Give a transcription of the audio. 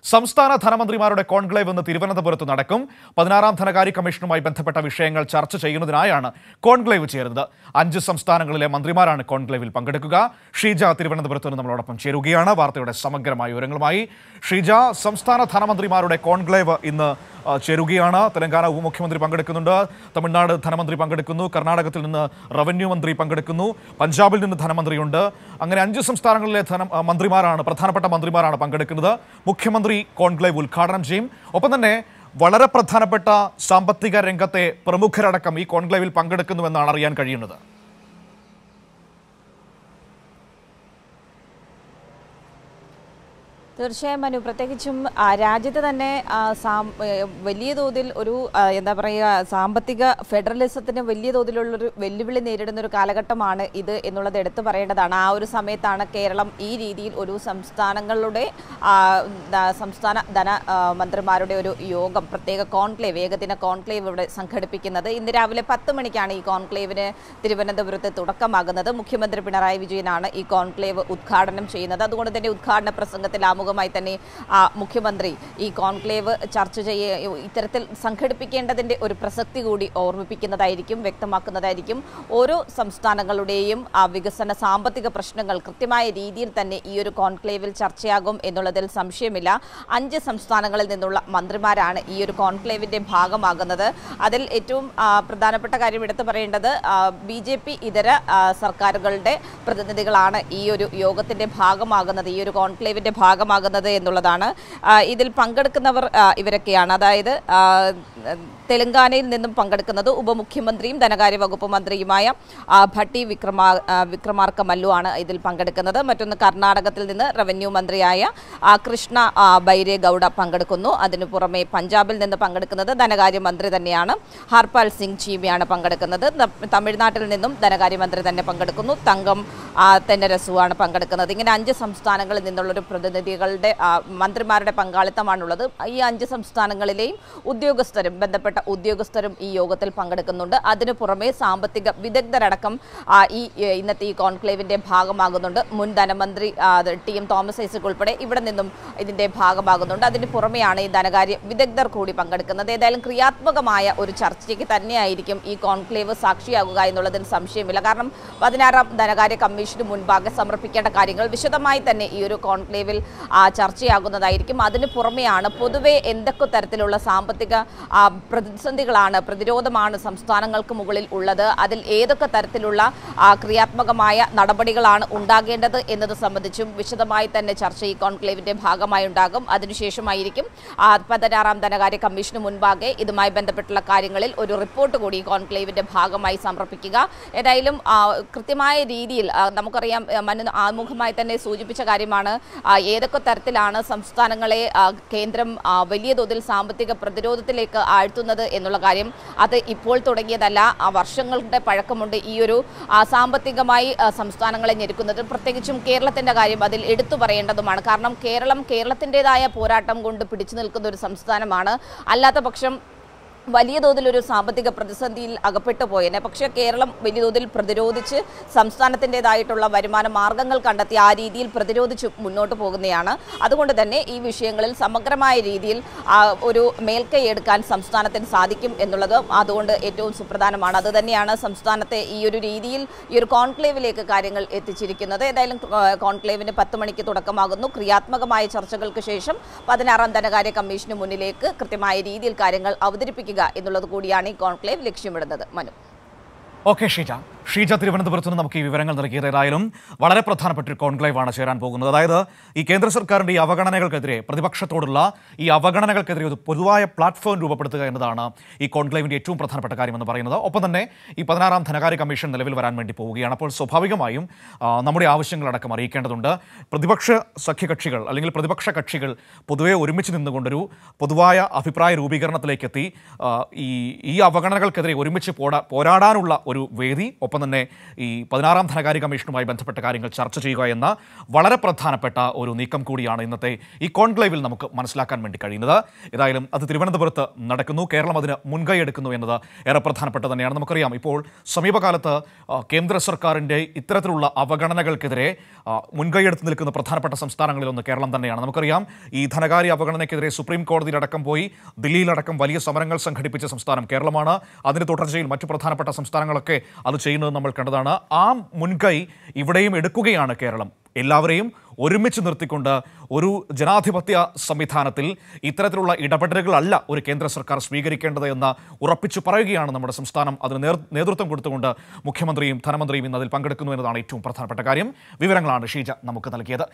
സംസ്ഥാന ധനമന്ത്രിമാരുടെ കോൺക്ലേവ് ഇന്ന് തിരുവനന്തപുരത്ത് നടക്കും പതിനാറാം ധനകാര്യ കമ്മീഷനുമായി ബന്ധപ്പെട്ട വിഷയങ്ങൾ ചർച്ച ചെയ്യുന്നതിനായാണ് കോൺക്ലേവ് ചേരുന്നത് അഞ്ച് സംസ്ഥാനങ്ങളിലെ മന്ത്രിമാരാണ് കോൺക്ലേവിൽ പങ്കെടുക്കുക ഷീജ തിരുവനന്തപുരത്ത് നിന്ന് നമ്മളോടൊപ്പം ചേരുകയാണ് വാർത്തയുടെ സമഗ്രമായ വിവരങ്ങളുമായി ഷീജ സംസ്ഥാന ധനമന്ത്രിമാരുടെ കോൺക്ലേവ് ഇന്ന് ആ, ചേരുകയാണ് തെലങ്കാന ഉപമുഖ്യമന്ത്രി പങ്കെടുക്കുന്നുണ്ട് തമിഴ്നാട് ധനമന്ത്രി പങ്കെടുക്കുന്നു കർണാടകത്തിൽ നിന്ന് റവന്യൂ മന്ത്രി പങ്കെടുക്കുന്നു പഞ്ചാബിൽ നിന്ന് ധനമന്ത്രിയുണ്ട് അങ്ങനെ അഞ്ച് സംസ്ഥാനങ്ങളിലെ ധന ആ, മന്ത്രിമാരാണ് പ്രധാനപ്പെട്ട മന്ത്രിമാരാണ് പങ്കെടുക്കുന്നത് മുഖ്യമന്ത്രി കോൺക്ലേവ് ഉദ്ഘാടനം ചെയ്യും ഒപ്പം തന്നെ വളരെ പ്രധാനപ്പെട്ട സാമ്പത്തിക രംഗത്തെ പ്രമുഖരടക്കം ഈ കോൺക്ലേവിൽ പങ്കെടുക്കുന്നുവെന്നാണ് അറിയാൻ കഴിയുന്നത് തീർച്ചയായും മനു പ്രത്യേകിച്ചും ആ, രാജ്യത്ത് തന്നെ ആ, സാം- ഏ, വലിയ തോതിൽ ഒരു ആ, എന്താ പറയുക സാമ്പത്തിക ഫെഡറലിസത്തിന് വലിയ തോതിലുള്ളൊരു വെല്ലുവിളി നേരിടുന്ന ഒരു കാലഘട്ടമാണ് ഇത് എന്നുള്ളത് എടുത്തു പറയേണ്ടതാണ് ആ ഒരു സമയത്താണ് കേരളം ഈ രീതിയിൽ ഒരു സംസ്ഥാനങ്ങളുടെ ആ, ദ- സംസ്ഥാന ധന ആ, മന്ത്രിമാരുടെ ഒരു യോഗം പ്രത്യേക കോൺക്ലേവ് ഏകദിന കോൺക്ലേവ് ഇവിടെ സംഘടിപ്പിക്കുന്നത് ഇന്ന് രാവിലെ പത്ത് മണിക്കാണ് ഈ കോൺക്ലേവിന് തിരുവനന്തപുരത്ത് തുടക്കമാകുന്നത് മുഖ്യമന്ത്രി പിണറായി വിജയനാണ് ഈ കോൺക്ലേവ് ഉദ്ഘാടനം ചെയ്യുന്നത് അതുകൊണ്ട് തന്നെ ഉദ്ഘാടന പ്രസംഗത്തിൽ ആമുഖമായി തന്നെ ആ, മുഖ്യമന്ത്രി ഈ കോൺക്ലേവ് ചർച്ച ചെയ്യ ഇത്തരത്തിൽ സംഘടിപ്പിക്കേണ്ടതിന്റെ ഒരു പ്രസക്തി കൂടി ഓർമ്മിപ്പിക്കുന്നതായിരിക്കും വ്യക്തമാക്കുന്നതായിരിക്കും ഓരോ സംസ്ഥാനങ്ങളുടെയും ആ വികസന സാമ്പത്തിക പ്രശ്നങ്ങൾ കൃത്യമായ രീതിയിൽ തന്നെ ഈ ഒരു കോൺക്ലേവിൽ ചർച്ചയാകും എന്നുള്ളതിൽ സംശയമില്ല അഞ്ച് സംസ്ഥാനങ്ങളിൽ നിന്നുള്ള മന്ത്രിമാരാണ് ഈ ഒരു കോൺക്ലേവിന്റെ ഭാഗമാകുന്നത് അതിൽ ഏറ്റവും ആ, പ്രധാനപ്പെട്ട കാര്യം എടുത്തു പറയേണ്ടത് ബി ജെ പി ഇതര ആ, സർക്കാരുകളുടെ പ്രതിനിധികളാണ് ഈ ഒരു യോഗത്തിന്റെ ഭാഗമാകുന്നത് ഈ ഒരു കോൺക്ലേവിന്റെ ഭാഗമാകുന്നത് എന്നുള്ളതാണ് ആ, ഇതിൽ പങ്കെടുക്കുന്നവർ ആ, ഇവരൊക്കെയാണ് അതായത് ആ, തെലങ്കാനയിൽ നിന്നും പങ്കെടുക്കുന്നത് ഉപമുഖ്യമന്ത്രിയും ധനകാര്യ വകുപ്പ് മന്ത്രിയുമായ ആ, ഭട്ടി വിക്രമാ ആ, വിക്രമാർക്ക മല്ലു ആണ് ഇതിൽ പങ്കെടുക്കുന്നത് മറ്റൊന്ന് കർണാടകത്തിൽ നിന്ന് റവന്യൂ മന്ത്രിയായ ആ, കൃഷ്ണ ആ, ബൈരേ ഗൗഡ പങ്കെടുക്കുന്നു അതിനു പുറമെ പഞ്ചാബിൽ നിന്ന് പങ്കെടുക്കുന്നത് ധനകാര്യ മന്ത്രി തന്നെയാണ് ഹർപാൽ സിംഗ് ചീമയാണ് പങ്കെടുക്കുന്നത് ത- തമിഴ്നാട്ടിൽ നിന്നും ധനകാര്യമന്ത്രി തന്നെ പങ്കെടുക്കുന്നു തങ്കം ആ, തെന്നരസുവാണ് പങ്കെടുക്കുന്നത് ഇങ്ങനെ അഞ്ച് സംസ്ഥാനങ്ങളിൽ നിന്നുള്ളൊരു പ്രതിനിധികളുടെ ആ, മന്ത്രിമാരുടെ പങ്കാളിത്തമാണുള്ളത് ഈ അഞ്ച് സംസ്ഥാനങ്ങളിലെയും ഉദ്യോഗസ്ഥരും ബന്ധപ്പെട്ട ഉദ്യോഗസ്ഥരും ഈ യോഗത്തിൽ പങ്കെടുക്കുന്നുണ്ട് അതിനു പുറമെ സാമ്പത്തിക വിദഗ്ധരടക്കം ആ, ഈ ഏ, ഇന്നത്തെ ഈ കോൺക്ലേവിന്റെ ഭാഗമാകുന്നുണ്ട് മുൻ ധനമന്ത്രി ആ, അത് ടി എം തോമസ് ഐസക് ഉൾപ്പെടെ ഇവിടെ നിന്നും ഇതിന്റെ ഭാഗമാകുന്നുണ്ട് അതിന് പുറമെയാണ് ഈ ധനകാര്യ വിദഗ്ധർ കൂടി പങ്കെടുക്കുന്നത് ഏതായാലും ക്രിയാത്മകമായ ഒരു ചർച്ചയ്ക്ക് തന്നെയായിരിക്കും ഈ കോൺക്ലേവ് സാക്ഷിയാകുക എന്നുള്ളതിൽ സംശയമില്ല കാരണം പതിനാറാം ധനകാര്യ കമ്മീഷന് മുൻപാകെ സമർപ്പിക്കേണ്ട കാര്യങ്ങൾ വിശദമായി തന്നെ ഈ ഒരു കോൺക്ലേവിൽ ആ, ചർച്ചയാകുന്നതായിരിക്കും അതിന് പുറമെയാണ് പൊതുവെ എന്തൊക്കെ തരത്തിലുള്ള സാമ്പത്തിക ആ, പ്രതിസന്ധികളാണ് പ്രതിരോധമാണ് സംസ്ഥാനങ്ങൾക്ക് മുകളിൽ ഉള്ളത് അതിൽ ഏതൊക്കെ തരത്തിലുള്ള ആ, ക്രിയാത്മകമായ നടപടികളാണ് ഉണ്ടാകേണ്ടത് എന്നത് സംബന്ധിച്ചും വിശദമായി തന്നെ ചർച്ച ഈ കോൺക്ലേവിന്റെ ഭാഗമായി ഉണ്ടാകും അതിനുശേഷമായിരിക്കും ആ, പതിനാറാം ധനകാര്യ കമ്മീഷന് മുൻപാകെ ഇതുമായി ബന്ധപ്പെട്ടുള്ള കാര്യങ്ങളിൽ ഒരു റിപ്പോർട്ട് കൂടി ഈ കോൺക്ലേവിന്റെ ഭാഗമായി സമർപ്പിക്കുക ഏതായാലും ആ, കൃത്യമായ രീതിയിൽ ആ, നമുക്കറിയാം ആ, മനു ആമുഖമായി തന്നെ സൂചിപ്പിച്ച കാര്യമാണ് ആ, ഏതൊക്കെ തരത്തിലാണ് സംസ്ഥാനങ്ങളെ ആ, കേന്ദ്രം ആ, വലിയ തോതിൽ സാമ്പത്തിക പ്രതിരോധത്തിലേക്ക് ആഴ്ത്തുന്നത് എന്നുള്ള കാര്യം അത് ഇപ്പോൾ തുടങ്ങിയതല്ല ആ, വർഷങ്ങളുടെ പഴക്കമുണ്ട് ഈ ഒരു ആ, സാമ്പത്തികമായി ആ, സംസ്ഥാനങ്ങളെ ഞെരുക്കുന്നത് പ്രത്യേകിച്ചും കേരളത്തിന്റെ കാര്യം അതിൽ എടുത്തു പറയേണ്ടതുമാണ് കാരണം കേരളം കേരളത്തിൻ്റെതായ പോരാട്ടം കൊണ്ട് പിടിച്ചു നിൽക്കുന്ന ഒരു സംസ്ഥാനമാണ് അല്ലാത്ത പക്ഷം വലിയ തോതിൽ ഒരു സാമ്പത്തിക പ്രതിസന്ധിയിൽ അകപ്പെട്ടു പോയേനെ പക്ഷേ കേരളം വലിയ തോതിൽ പ്രതിരോധിച്ച് സംസ്ഥാനത്തിൻ്റെതായിട്ടുള്ള വരുമാന മാർഗങ്ങൾ കണ്ടെത്തി ആ രീതിയിൽ പ്രതിരോധിച്ച് മുന്നോട്ട് പോകുന്നതാണ് അതുകൊണ്ട് തന്നെ ഈ വിഷയങ്ങളിൽ സമഗ്രമായ രീതിയിൽ ആ, ഒരു മേൽക്കൈ എടുക്കാൻ സംസ്ഥാനത്തിന് സാധിക്കും എന്നുള്ളത് അതുകൊണ്ട് ഏറ്റവും സുപ്രധാനമാണ് അത് തന്നെയാണ് സംസ്ഥാനത്തെ ഈ ഒരു രീതിയിൽ ഈ ഒരു കോൺക്ലേവിലേക്ക് കാര്യങ്ങൾ എത്തിച്ചിരിക്കുന്നത് ഏതായാലും ആ, കോൺക്ലേവിന് പത്ത് മണിക്ക് തുടക്കമാകുന്നു ക്രിയാത്മകമായ ചർച്ചകൾക്ക് ശേഷം പതിനാറാം ധനകാര്യ കമ്മീഷന് മുന്നിലേക്ക് കൃത്യമായ രീതിയിൽ കാര്യങ്ങൾ അവതരിപ്പിക്കുക എന്നുള്ളത് കൂടിയാണ് ഈ കോൺക്ലേവ് ലക്ഷ്യമിടുന്നത് മനു ഓക്കെ ഷീജ ഷീജ തിരുവനന്തപുരത്ത് നിന്ന് നമുക്ക് ഈ വിവരങ്ങൾ നൽകിയത് ഏതായാലും വളരെ പ്രധാനപ്പെട്ട ഒരു കോൺക്ലേവ് ആണ് ചേരാൻ പോകുന്നത് അതായത് ഈ കേന്ദ്ര സർക്കാരിന്റെ ഈ അവഗണനകൾക്കെതിരെ പ്രതിപക്ഷത്തോടുള്ള ഈ അവഗണനകൾക്കെതിരെ ഒരു പൊതുവായ പ്ലാറ്റ്ഫോം രൂപപ്പെടുത്തുക എന്നതാണ് ഈ കോൺക്ലേവിന്റെ ഏറ്റവും പ്രധാനപ്പെട്ട കാര്യമെന്ന് പറയുന്നത് ഒപ്പം തന്നെ ഈ പതിനാറാം ധനകാര്യ കമ്മീഷൻ നിലവിൽ വരാൻ വേണ്ടി പോവുകയാണ് അപ്പോൾ സ്വാഭാവികമായും ആ, നമ്മുടെ ആവശ്യങ്ങളടക്കം അറിയിക്കേണ്ടതുണ്ട് പ്രതിപക്ഷ സഖ്യകക്ഷികൾ അല്ലെങ്കിൽ പ്രതിപക്ഷ കക്ഷികൾ പൊതുവെ ഒരുമിച്ച് നിന്നുകൊണ്ടൊരു പൊതുവായ അഭിപ്രായ രൂപീകരണത്തിലേക്ക് എത്തി ആ, ഈ ഈ അവഗണനകൾക്കെതിരെ ഒരുമിച്ച് പോടാ പോരാടാനുള്ള ഒരു വേദി ഒപ്പം ഒപ്പം തന്നെ ഈ പതിനാറാം ധനകാര്യ കമ്മീഷനുമായി ബന്ധപ്പെട്ട കാര്യങ്ങൾ ചർച്ച ചെയ്യുക എന്ന വളരെ പ്രധാനപ്പെട്ട ഒരു നീക്കം കൂടിയാണ് ഇന്നത്തെ ഈ കോൺക്ലേവിൽ നമുക്ക് മനസ്സിലാക്കാൻ വേണ്ടി കഴിയുന്നത് ഏതായാലും അത് തിരുവനന്തപുരത്ത് നടക്കുന്നു കേരളം അതിന് മുൻകൈ എടുക്കുന്നു എന്നത് ഏറെ പ്രധാനപ്പെട്ട തന്നെയാണ് നമുക്കറിയാം ഇപ്പോൾ സമീപകാലത്ത് ആ, കേന്ദ്ര സർക്കാരിൻ്റെ ഇത്തരത്തിലുള്ള അവഗണനകൾക്കെതിരെ ആ, മുൻകൈയെടുത്ത് നിൽക്കുന്ന പ്രധാനപ്പെട്ട സംസ്ഥാനങ്ങളിലൊന്ന് കേരളം തന്നെയാണ് നമുക്കറിയാം ഈ ധനകാര്യ അവഗണനയ്ക്കെതിരെ സുപ്രീം കോടതിയിലടക്കം പോയി ദില്ലിയിലടക്കം വലിയ സമരങ്ങൾ സംഘടിപ്പിച്ച സംസ്ഥാനം കേരളമാണ് അതിന് തുടർച്ചയിൽ മറ്റു പ്രധാനപ്പെട്ട സംസ്ഥാനങ്ങളൊക്കെ അത് ചെയ്യുന്നത് നമ്മൾ കണ്ടതാണ് ആ മുൻകൈ ഇവിടെയും എടുക്കുകയാണ് കേരളം എല്ലാവരെയും ഒരുമിച്ച് നിർത്തിക്കൊണ്ട് ഒരു ജനാധിപത്യ സംവിധാനത്തിൽ ഇത്തരത്തിലുള്ള ഇടപെടലുകളല്ല ഒരു കേന്ദ്ര സർക്കാർ സ്വീകരിക്കേണ്ടത് എന്ന് ഉറപ്പിച്ചു പറയുകയാണ് നമ്മുടെ സംസ്ഥാനം അതിന് നേർ നേതൃത്വം കൊടുത്തുകൊണ്ട് മുഖ്യമന്ത്രിയും ധനമന്ത്രിയും ഇന്ന് അതിൽ പങ്കെടുക്കുന്നു എന്നതാണ് ഏറ്റവും പ്രധാനപ്പെട്ട കാര്യം വിവരങ്ങളാണ് ഷീജ നമുക്ക് നൽകിയത്